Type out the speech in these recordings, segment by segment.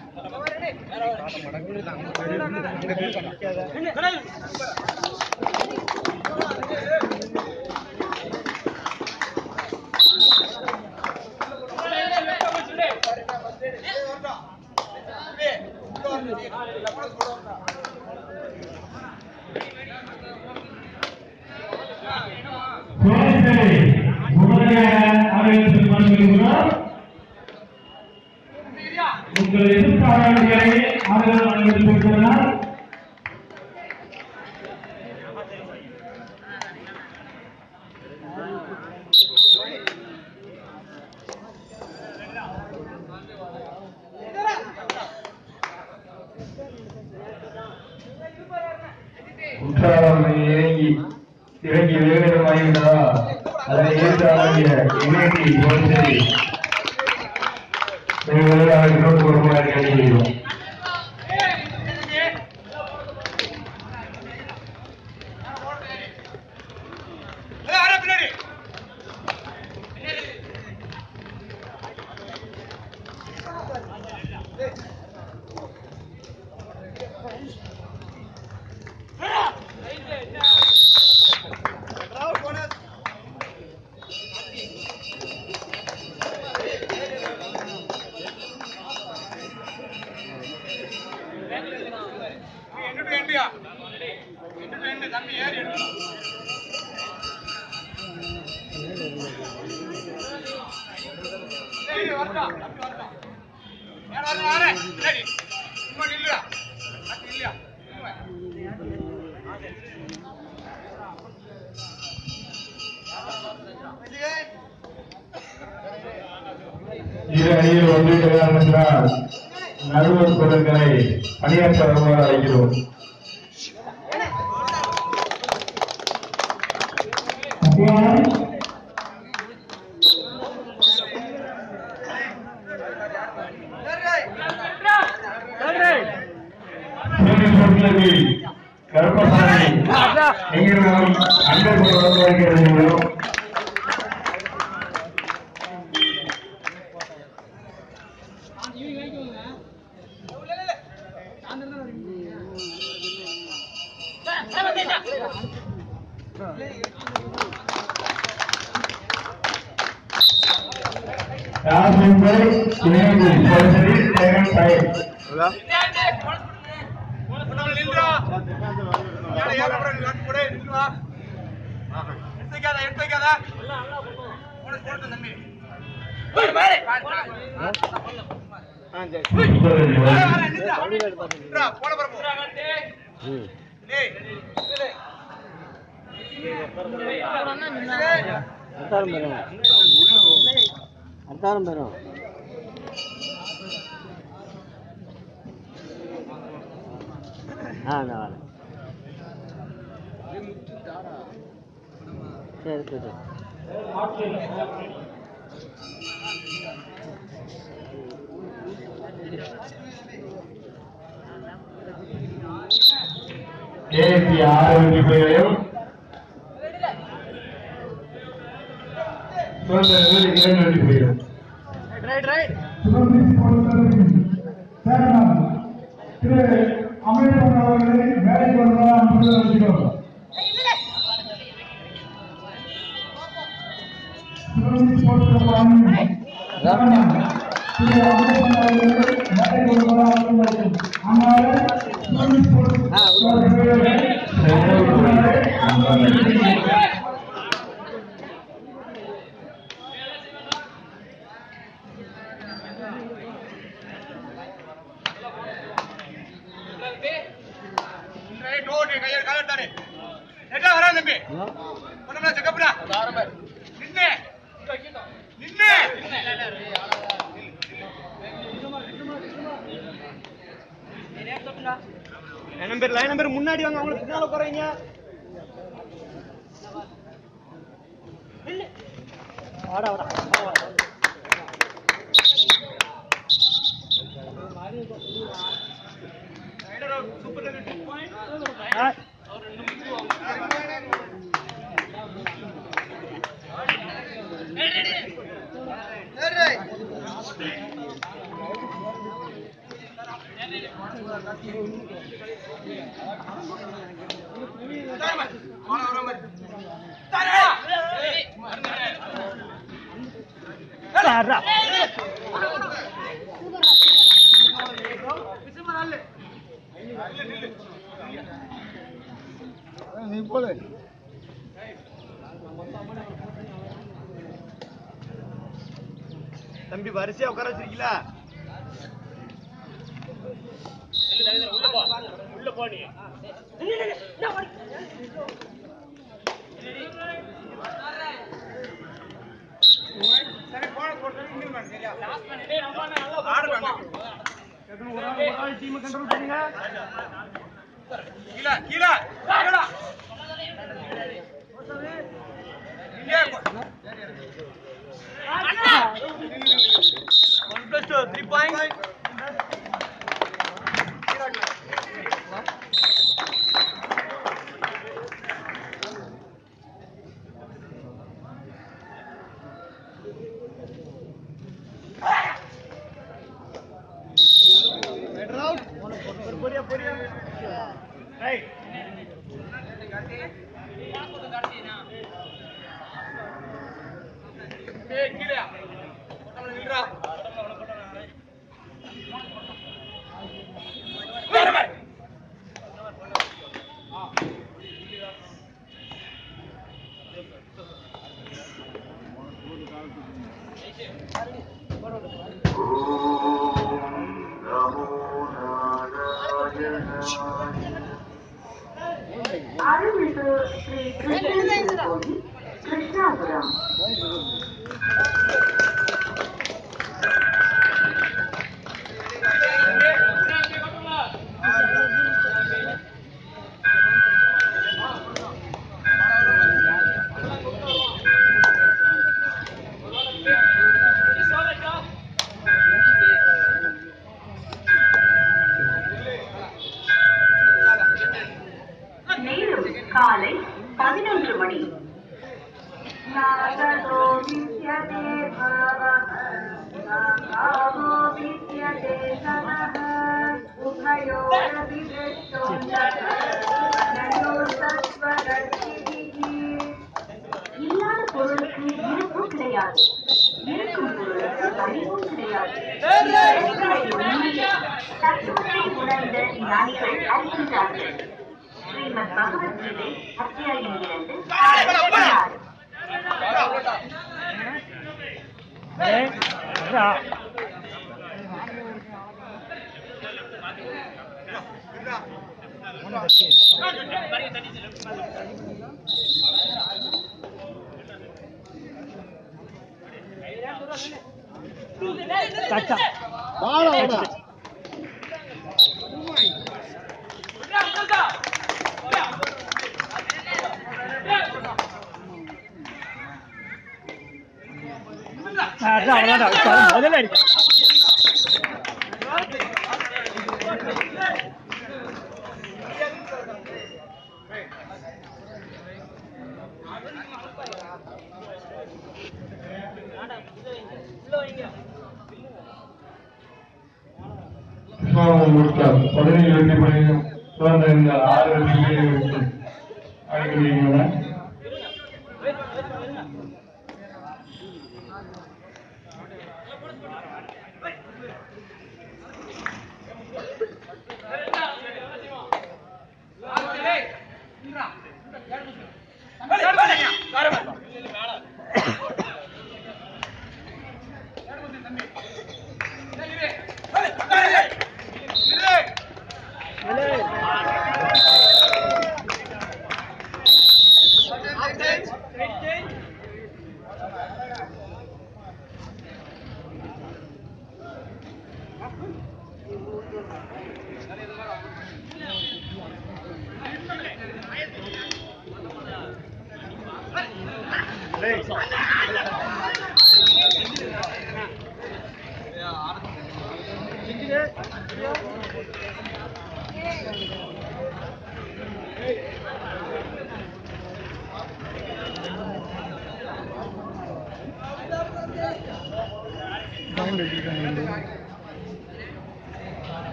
கோரிக்கை உடனடியாக ஆலயத்தில் மாற்றுகிறார் உங்கள் எதிர்ப்பாளர்களை ஆதரவு வழங்கியிருக்கிறார் உற்சாகம் இறங்கி இறங்கி வேகம் வாங்கிவிட்டதா அதனை ஏற்று ஆகிய இணையத்தை போன்று நோட்டு கொடுக்குமாறு கேட்டுக்கொள்கிறோம் இரு அணியில் ஒன்றிருக்கிறார் என்றால் நடுவர் பொருட்களை பணியாற்ற வருமாறு அழைக்கிறோம் அத்தியாயம் சுரேஷ் பொருட்களுக்கு கருப்பசாமி நீங்களும் அன்பர் வருமாறு கேட்டுக்கொள்கிறோம் ராஜேந்திர இணைந்து சரி சேகன் சாய் அர்த்தாரம் பெறும் அர்த்தாரம் பெறும் ஆ நான் வரேன் சரி சரி ஏசி ஆறு வெற்றி புள்ளிகளையும் சுதந்திரங்கள் இரண்டு வெற்றி புள்ளிகள் சுதந்திர பொருட்களின் சேர்மன் திரு அமிர்தன் அவர்களை வேலைக்கு வருவதாக அன்புடன் அழைக்கிறோம் சுதந்திர பொருட்களின் சேர்மன் திரு அமிர்தன் அவர்களை வேலைக்கு வருவதாக அன்புடன் அழைக்கிறோம் ஆனால் சுதந்திர பொருட்களை நம்பர் லைன் நம்பர் முன்னாடி வாங்க அவங்களுக்கு பின்னால குறைங்க வாடா வாடா தம்பி வரிசையா உட்கார வச்சிருக்கீங்களா உள்ள போ நீ டீம் கண்ட்ரோல் பண்ணுங்க one plus two three point பொரியா பொரியா ரைட் அருள்மிகு ஸ்ரீ கிருஷ்ணன் கோவில் கிருஷ்ணாபுரம் நேரம் காலை பதினொன்று மணி நாகதோ வித்யதே பாவः, நாகாவோ வித்யதே சமः, உभयोरपि दृष्टोऽन्तः, அனயோர்தத்வதர்ஷிபிः. இல்லாத பொருளுக்கு இருப்பு கிடையாது இருக்கும் பொருளுக்கு அழிவும் கிடையாது தத்துவத்தை உணர்ந்த ஞானிகள் அறிகின்றார்கள் ஸ்ரீமத் பகவத்கீதை அத்தியாயம் இரண்டு பதினாறு. முதல்ல அடி கிருஷ்ணாபுரம் முடித்தார் பதினேழு வெற்றி புள்ளிகள் தொடர்ந்து இந்த ஆறு வெற்றி புள்ளிகள் அழைக்கிறீங்களா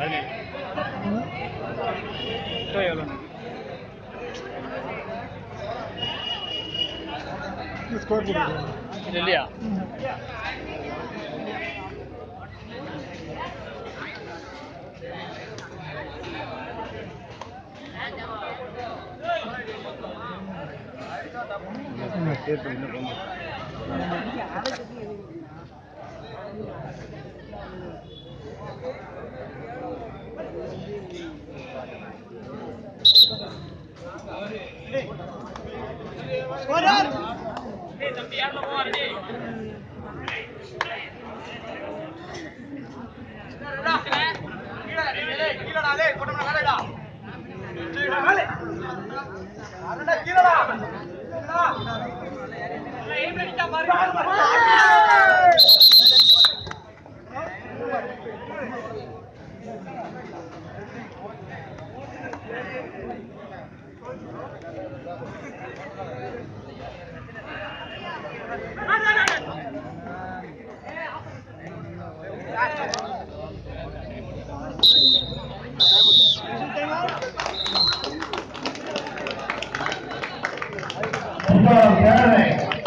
எவ்வளோ ஸ்கோர் போடுங்க இல்லையா ஒன்பதாம் பேரனை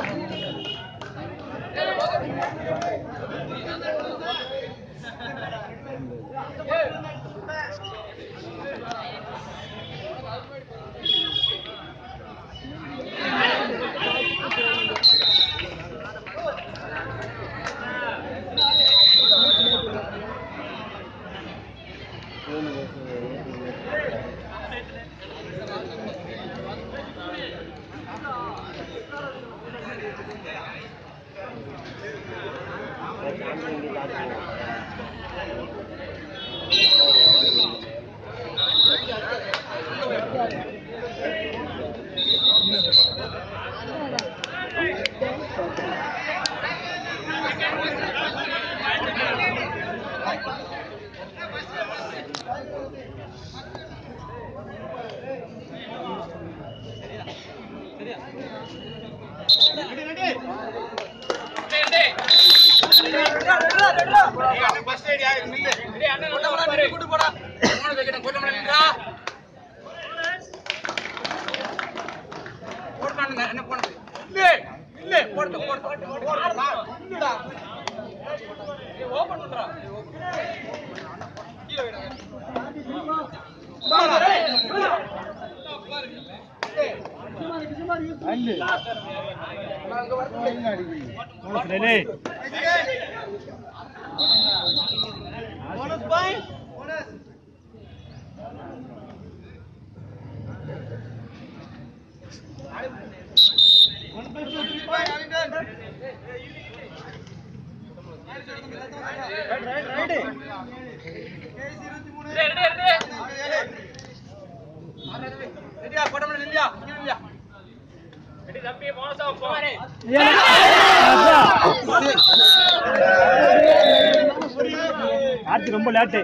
ஆர்த்தி ரொம்ப லேட்டு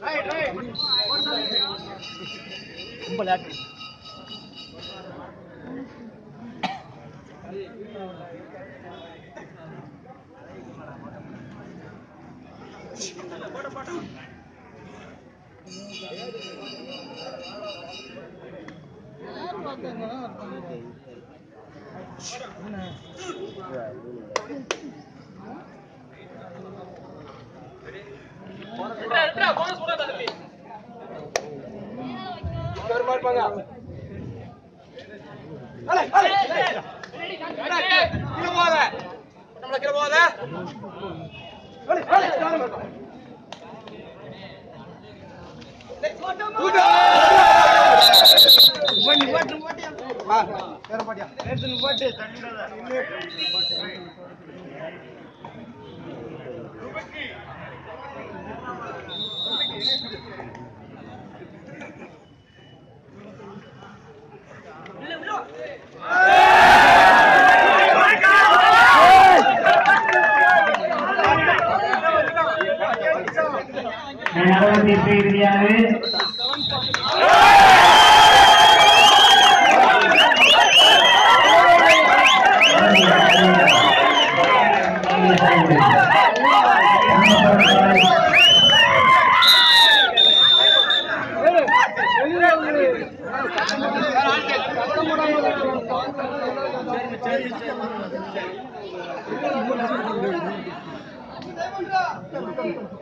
ரொம்ப லேட்டு இரண்டாவது தீர்ப்பு இறுதியானது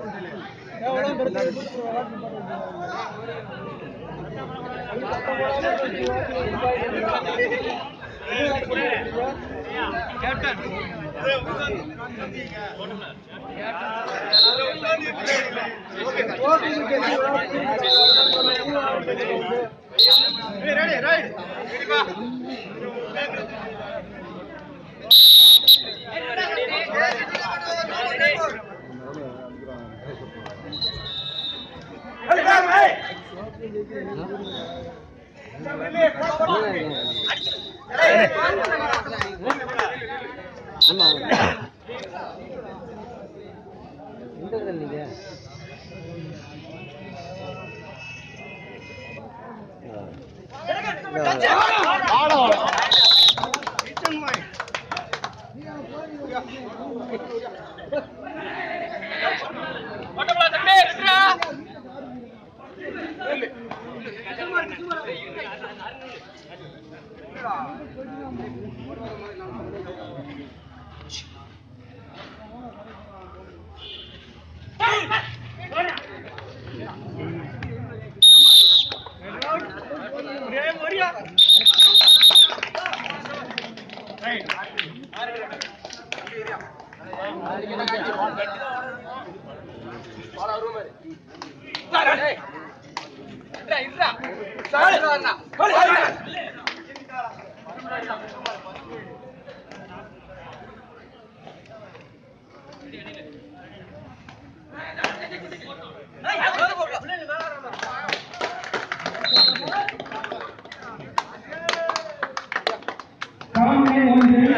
தலைமை ஒன்றில்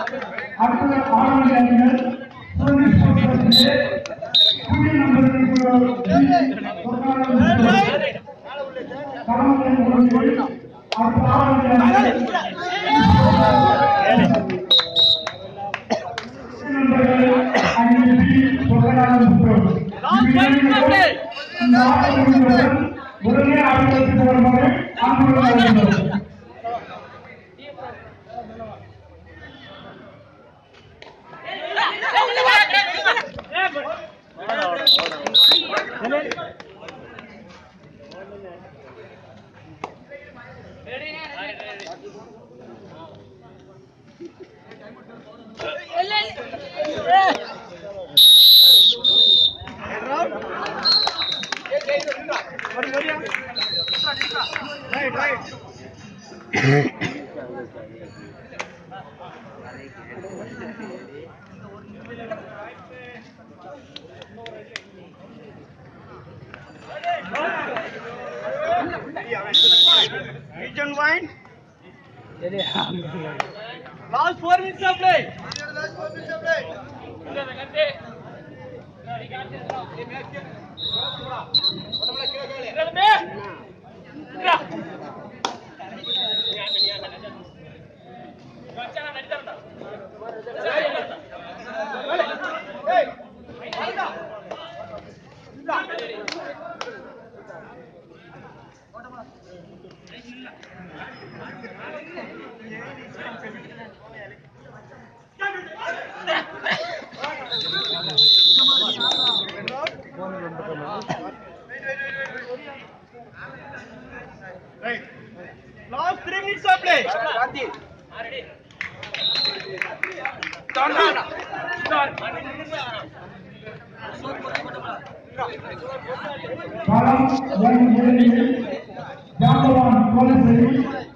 அடுத்த ஆறாவது அணிகள் போலீஸ் பக்கத்திலே புதிய நம்பரில் தலைமை ஒன்றில் அடுத்த ஆறாவது அணிகள் உடனே ஆட்டத்திற்கு வருமாறு அன்புடன் Region wine. Last four minutes of play. Right. Last three minutes of play. களம் எண் ஏழில் ஜாம்பவான் கோலசேரி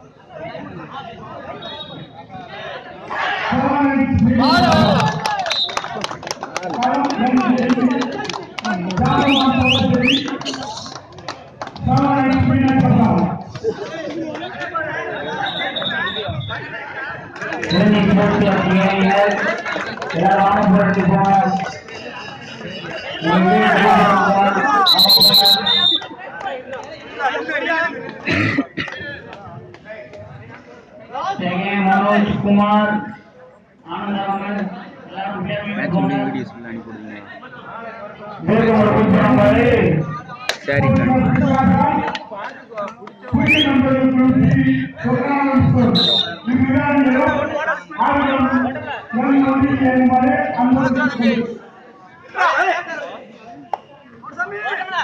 களம் எண் ஏழில் ஜாம்பவான் கோலசேரி சவாலை பின்னப்பட்டார் இன்னைக்கு போட்டி அப்படிங்கிறீர்கள் எல்லாரும் போட்டி போனார் மனோஜ் குமார் ஆனந்தராமன் எல்லாரும் பேர் போனார் சரி புதிய நம்பரில் குறித்து சொல்லாமல் சொல் இவ்விழாவிலும் ஆயிரம் எண் ஒன்று என்பது அன்பு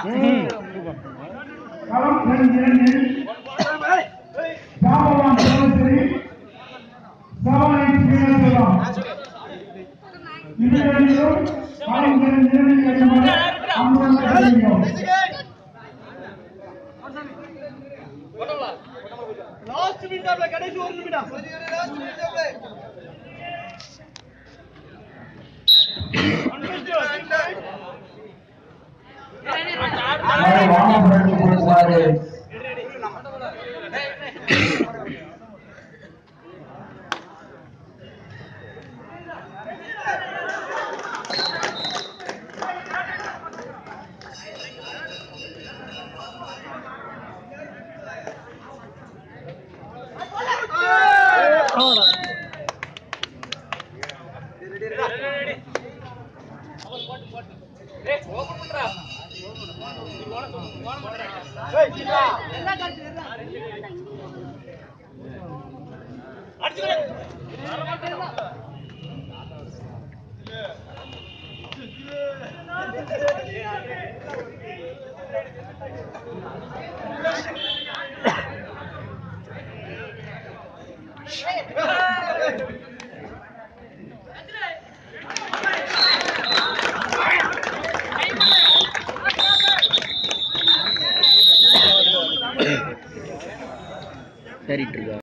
களம் எண் இரண்டில் ஜாம்பவான் சோழேஸ்வரி சவாலை ஸ்ரீனிவாசராம் இருவரையும் களம் எண் இரண்டில் வருமாறு அன்புடன் கேட்டுக்கொள்கிறோம். லாஸ்ட் மினிட் கடைசி ஒரு நிமிடம் எல்லாரும் வாமபுரத்து போகுமாறு சரிட்டு இருக்கா